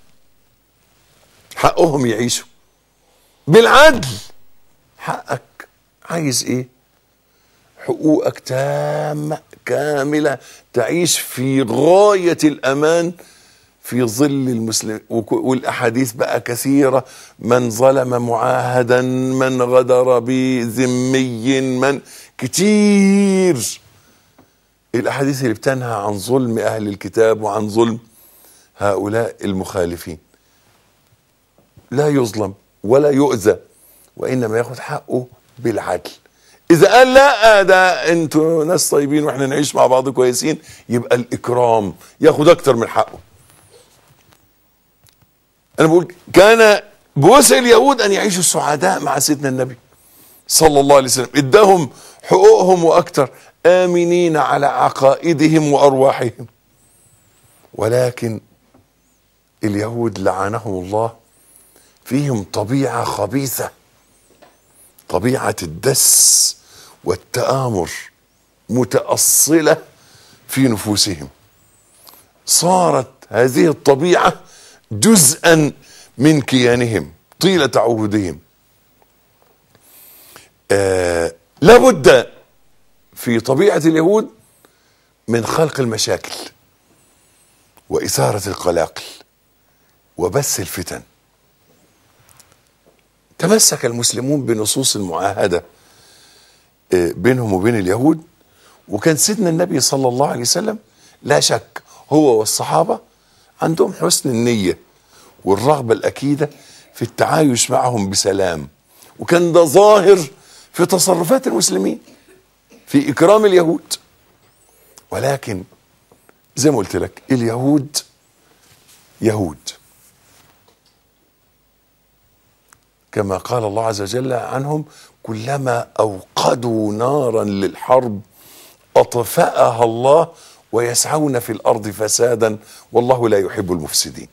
حقهم يعيشوا بالعدل حقك عايز ايه حقوقك تامة كاملة تعيش في غاية الأمان في ظل المسلم وك- والاحاديث بقى كثيره من ظلم معاهدا من غدر بذمي من كتير الاحاديث اللي بتنهى عن ظلم اهل الكتاب وعن ظلم هؤلاء المخالفين لا يظلم ولا يؤذى وانما ياخد حقه بالعدل اذا قال لا ده انتوا ناس طيبين واحنا نعيش مع بعض كويسين يبقى الاكرام ياخد اكتر من حقه انا بقول كان بوسع اليهود ان يعيشوا سعداء مع سيدنا النبي صلى الله عليه وسلم اداهم حقوقهم واكتر امنين على عقائدهم وارواحهم ولكن اليهود لعنهم الله فيهم طبيعه خبيثه طبيعه الدس والتامر متاصله في نفوسهم صارت هذه الطبيعه جزءا من كيانهم طيله عهودهم آه لابد في طبيعه اليهود من خلق المشاكل واثاره القلاقل وبث الفتن تمسك المسلمون بنصوص المعاهده آه، بينهم وبين اليهود وكان سيدنا النبي صلى الله عليه وسلم لا شك هو والصحابه عندهم حسن النيه والرغبه الاكيده في التعايش معهم بسلام وكان ده ظاهر في تصرفات المسلمين في اكرام اليهود ولكن زي ما قلت لك اليهود يهود كما قال الله عز وجل عنهم كلما اوقدوا نارا للحرب اطفاها الله ويسعون في الارض فسادا والله لا يحب المفسدين.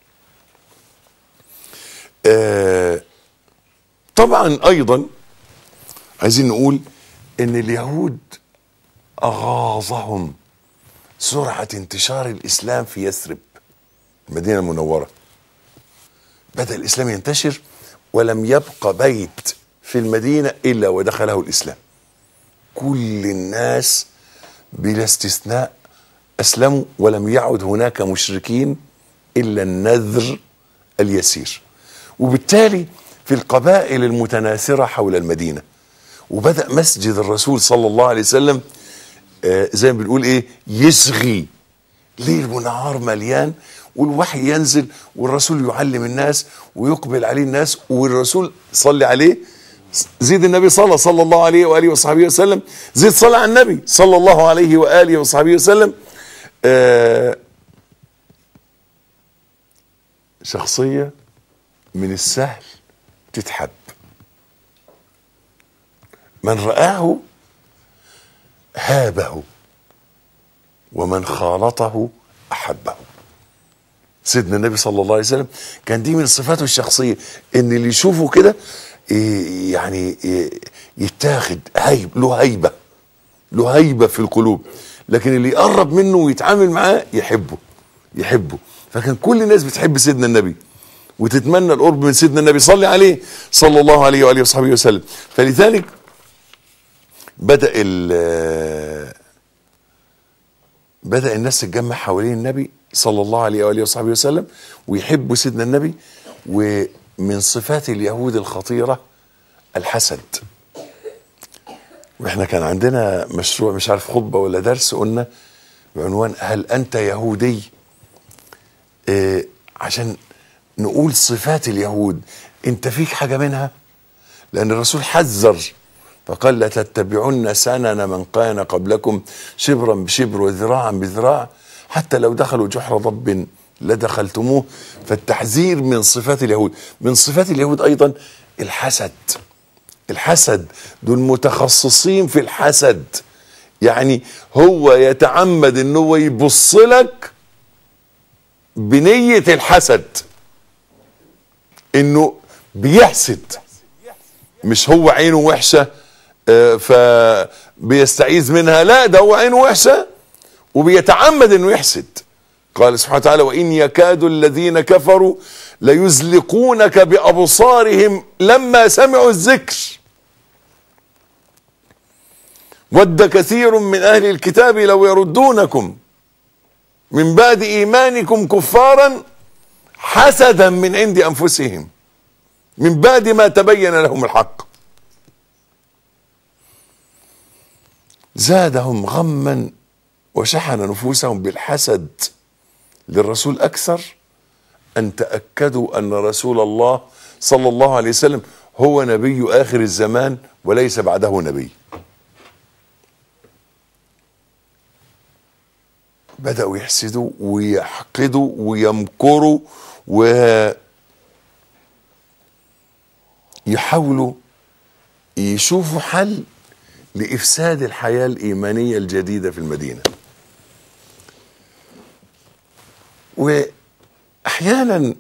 آه طبعا ايضا عايزين نقول ان اليهود اغاظهم سرعه انتشار الاسلام في يثرب المدينه المنوره. بدا الاسلام ينتشر ولم يبق بيت في المدينه الا ودخله الاسلام. كل الناس بلا استثناء اسلموا ولم يعد هناك مشركين الا النذر اليسير وبالتالي في القبائل المتناثره حول المدينه وبدا مسجد الرسول صلى الله عليه وسلم آه زي ما بنقول ايه يسغي ليل ونهار مليان والوحي ينزل والرسول يعلم الناس ويقبل عليه الناس والرسول صلي عليه زيد النبي صلى صلى الله عليه واله وصحبه وسلم زيد صلى على النبي صلى الله عليه واله وصحبه وسلم آه شخصيه من السهل تتحب من رآه هابه ومن خالطه أحبه سيدنا النبي صلى الله عليه وسلم كان دي من صفاته الشخصية ان اللي يشوفه كده إيه يعني إيه يتاخد هيب له هيبة له هيبة في القلوب لكن اللي يقرب منه ويتعامل معاه يحبه يحبه فكان كل الناس بتحب سيدنا النبي وتتمنى القرب من سيدنا النبي صلي عليه صلى الله عليه واله وصحبه وسلم فلذلك بدا ال بدا الناس تتجمع حوالين النبي صلى الله عليه واله وصحبه وسلم ويحبوا سيدنا النبي ومن صفات اليهود الخطيره الحسد واحنا كان عندنا مشروع مش عارف خطبه ولا درس قلنا بعنوان هل انت يهودي إيه عشان نقول صفات اليهود انت فيك حاجه منها لان الرسول حذر فقال لا تتبعن سنن من كان قبلكم شبرا بشبر وذراعا بذراع حتى لو دخلوا جحر ضب لدخلتموه فالتحذير من صفات اليهود من صفات اليهود ايضا الحسد الحسد دول متخصصين في الحسد يعني هو يتعمد ان هو يبص لك بنية الحسد انه بيحسد مش هو عينه وحشة آه، فبيستعيذ منها لا ده هو عينه وحشة وبيتعمد انه يحسد قال سبحانه وتعالى وان يكاد الذين كفروا ليزلقونك بابصارهم لما سمعوا الذكر ود كثير من اهل الكتاب لو يردونكم من بعد ايمانكم كفارا حسدا من عند انفسهم من بعد ما تبين لهم الحق زادهم غما وشحن نفوسهم بالحسد للرسول اكثر ان تاكدوا ان رسول الله صلى الله عليه وسلم هو نبي اخر الزمان وليس بعده نبي بداوا يحسدوا ويحقدوا ويمكروا ويحاولوا يشوفوا حل لافساد الحياه الايمانيه الجديده في المدينه واحيانا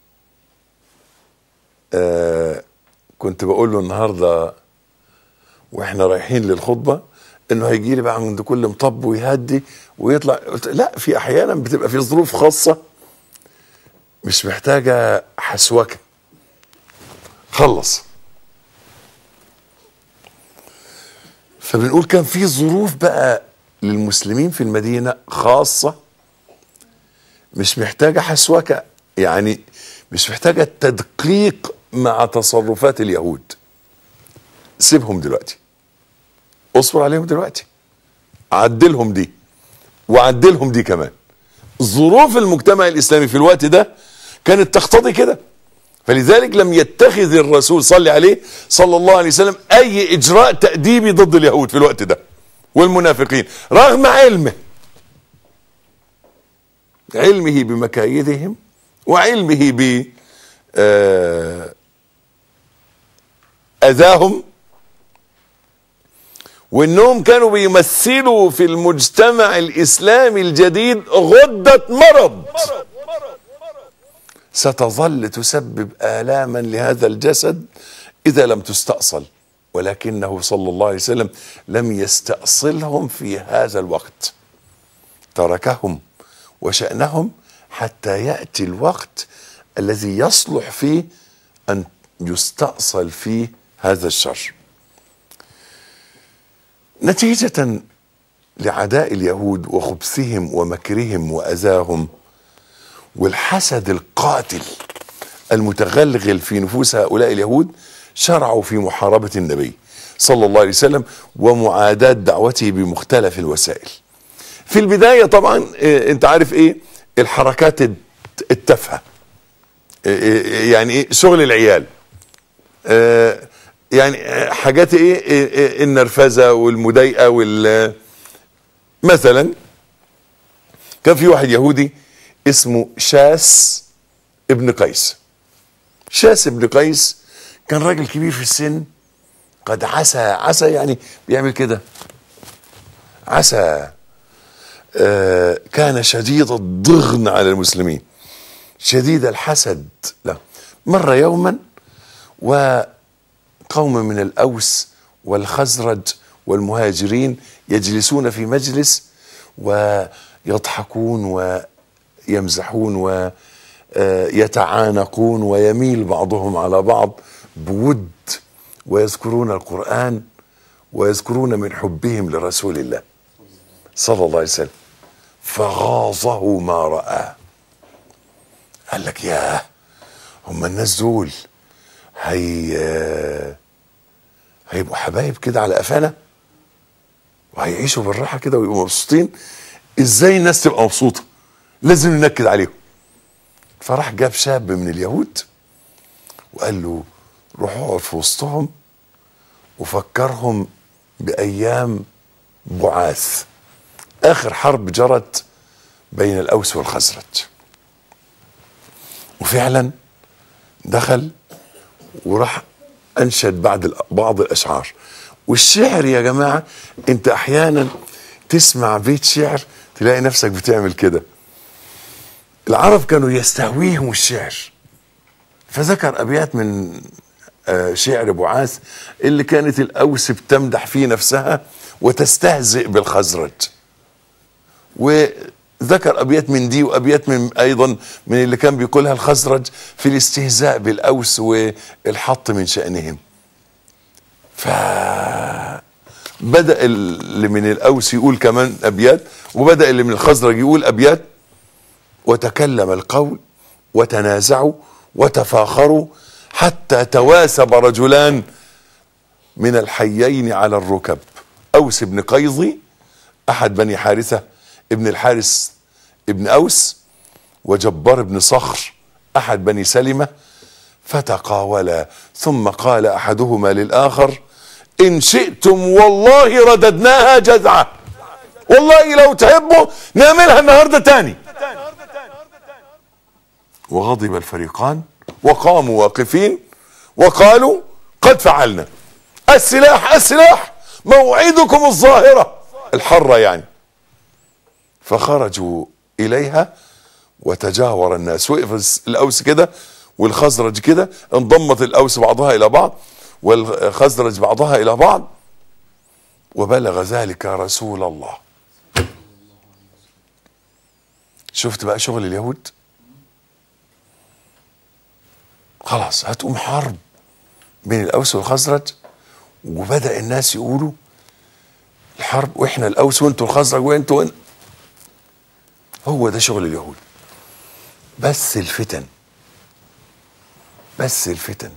آه كنت بقول له النهارده واحنا رايحين للخطبه انه هيجي لي بقى عند كل مطب ويهدي ويطلع قلت لا في احيانا بتبقى في ظروف خاصه مش محتاجه حسوكه خلص فبنقول كان في ظروف بقى للمسلمين في المدينه خاصه مش محتاجه حسوكه يعني مش محتاجه تدقيق مع تصرفات اليهود سيبهم دلوقتي اصبر عليهم دلوقتي عدلهم دي وعدلهم دي كمان ظروف المجتمع الاسلامي في الوقت ده كانت تقتضي كده فلذلك لم يتخذ الرسول صلى عليه صلى الله عليه وسلم اي اجراء تاديبي ضد اليهود في الوقت ده والمنافقين رغم علمه علمه بمكايدهم وعلمه ب آه اذاهم وانهم كانوا بيمثلوا في المجتمع الاسلامي الجديد غده مرض ستظل تسبب الاما لهذا الجسد اذا لم تستاصل ولكنه صلى الله عليه وسلم لم يستاصلهم في هذا الوقت تركهم وشانهم حتى ياتي الوقت الذي يصلح فيه ان يستاصل فيه هذا الشر نتيجة لعداء اليهود وخبثهم ومكرهم وأذاهم والحسد القاتل المتغلغل في نفوس هؤلاء اليهود شرعوا في محاربة النبي صلى الله عليه وسلم ومعاداة دعوته بمختلف الوسائل في البداية طبعا إيه انت عارف ايه الحركات التافهة إيه يعني ايه شغل العيال إيه يعني حاجات ايه, إيه النرفزه والمضايقه وال مثلا كان في واحد يهودي اسمه شاس ابن قيس شاس ابن قيس كان راجل كبير في السن قد عسى عسى يعني بيعمل كده عسى آه كان شديد الضغن على المسلمين شديد الحسد له مر يوما و قوم من الاوس والخزرج والمهاجرين يجلسون في مجلس ويضحكون ويمزحون ويتعانقون ويميل بعضهم على بعض بود ويذكرون القران ويذكرون من حبهم لرسول الله صلى الله عليه وسلم فغاظه ما راى قال لك ياه هم الناس دول هي هيبقوا حبايب كده على قفانا وهيعيشوا بالراحه كده ويبقوا مبسوطين ازاي الناس تبقى مبسوطه لازم ننكد عليهم فراح جاب شاب من اليهود وقال له روح اقعد في وسطهم وفكرهم بايام بعاث اخر حرب جرت بين الاوس والخزرج وفعلا دخل وراح انشد بعد بعض الاشعار والشعر يا جماعه انت احيانا تسمع بيت شعر تلاقي نفسك بتعمل كده العرب كانوا يستهويهم الشعر فذكر ابيات من شعر بعاث اللي كانت الاوس بتمدح فيه نفسها وتستهزئ بالخزرج وذكر ابيات من دي وابيات من ايضا من اللي كان بيقولها الخزرج في الاستهزاء بالاوس والحط من شانهم فبدا اللي من الاوس يقول كمان ابيات وبدا اللي من الخزرج يقول ابيات وتكلم القول وتنازعوا وتفاخروا حتى تواسب رجلان من الحيين على الركب أوس بن قيظي أحد بني حارثة ابن الحارث ابن أوس وجبار بن صخر أحد بني سلمة فتقاولا ثم قال أحدهما للآخر إن شئتم والله رددناها جذعة والله لو تحبوا نعملها النهاردة تاني وغضب الفريقان وقاموا واقفين وقالوا قد فعلنا السلاح السلاح موعدكم الظاهرة الحرة يعني فخرجوا إليها وتجاور الناس وقف الأوس كده والخزرج كده انضمت الأوس بعضها إلى بعض والخزرج بعضها إلى بعض وبلغ ذلك رسول الله شفت بقى شغل اليهود خلاص هتقوم حرب بين الأوس والخزرج وبدأ الناس يقولوا الحرب واحنا الأوس وانتوا الخزرج وانتوا وانت هو ده شغل اليهود بس الفتن بس الفتن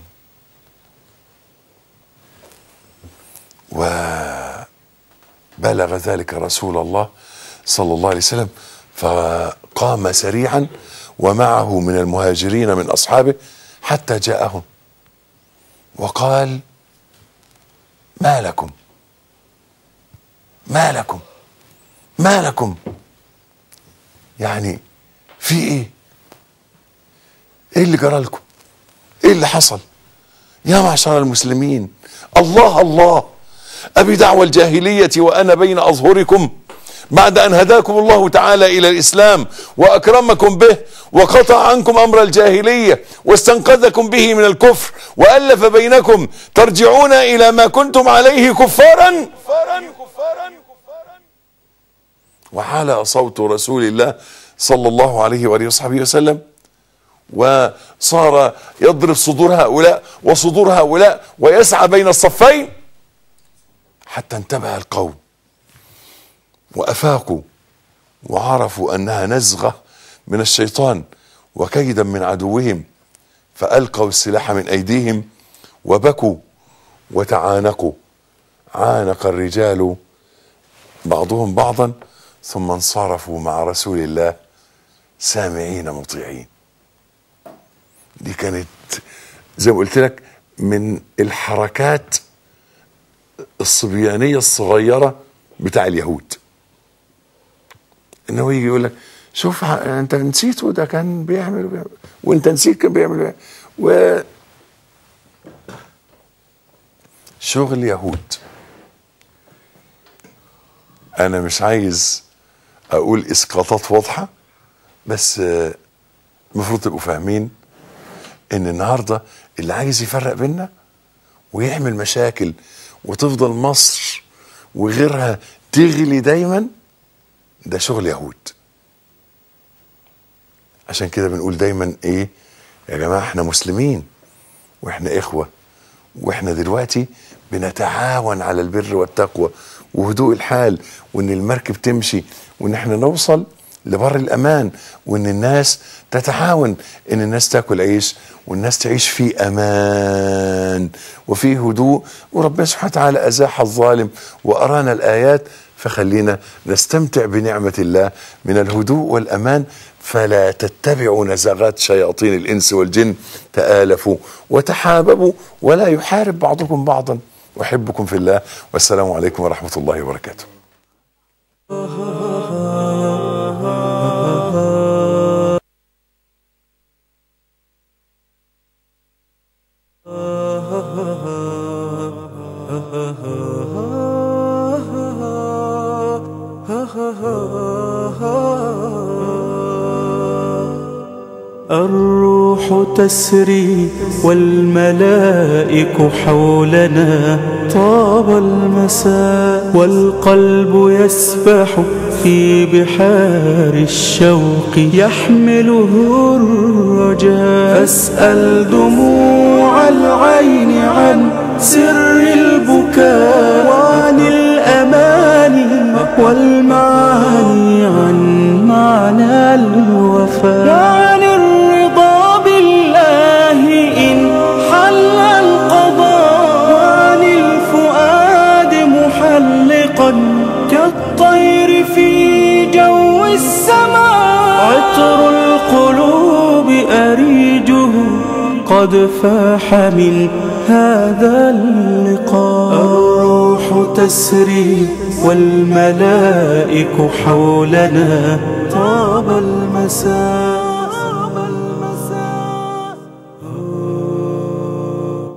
وبلغ ذلك رسول الله صلى الله عليه وسلم فقام سريعا ومعه من المهاجرين من اصحابه حتى جاءهم وقال ما لكم ما لكم ما لكم يعني في ايه ايه اللي جرى لكم ايه اللي حصل يا معشر المسلمين الله الله ابي دعوى الجاهليه وانا بين اظهركم بعد ان هداكم الله تعالى الى الاسلام واكرمكم به وقطع عنكم امر الجاهليه واستنقذكم به من الكفر والف بينكم ترجعون الى ما كنتم عليه كفارا وعلى صوت رسول الله صلى الله عليه واله وصحبه وسلم وصار يضرب صدور هؤلاء وصدور هؤلاء ويسعى بين الصفين حتى انتبه القوم وافاقوا وعرفوا انها نزغه من الشيطان وكيدا من عدوهم فالقوا السلاح من ايديهم وبكوا وتعانقوا عانق الرجال بعضهم بعضا ثم انصرفوا مع رسول الله سامعين مطيعين دي كانت زي ما قلت لك من الحركات الصبيانيه الصغيره بتاع اليهود انه يجي يقول لك شوف انت نسيته ده كان بيعمل, بيعمل وانت نسيت كان بيعمل, بيعمل و شغل يهود انا مش عايز اقول اسقاطات واضحه بس المفروض تبقوا فاهمين ان النهارده اللي عايز يفرق بينا ويعمل مشاكل وتفضل مصر وغيرها تغلي دايما ده شغل يهود عشان كده بنقول دايما ايه يا جماعه احنا مسلمين واحنا اخوه واحنا دلوقتي بنتعاون على البر والتقوى وهدوء الحال وان المركب تمشي وان احنا نوصل لبر الامان وان الناس تتعاون ان الناس تاكل عيش والناس تعيش في امان وفي هدوء وربنا سبحانه وتعالى ازاح الظالم وارانا الايات فخلينا نستمتع بنعمه الله من الهدوء والامان فلا تتبعوا نزغات شياطين الانس والجن تالفوا وتحاببوا ولا يحارب بعضكم بعضا احبكم في الله والسلام عليكم ورحمه الله وبركاته الروح تسري والملائك حولنا طاب المساء والقلب يسبح في بحار الشوق يحمله الرجاء فاسأل دموع العين عن سر البكاء وعن الأماني والمعاني عن معنى الوفاء قد فاح من هذا اللقاء الروح تسري والملائك حولنا طاب المساء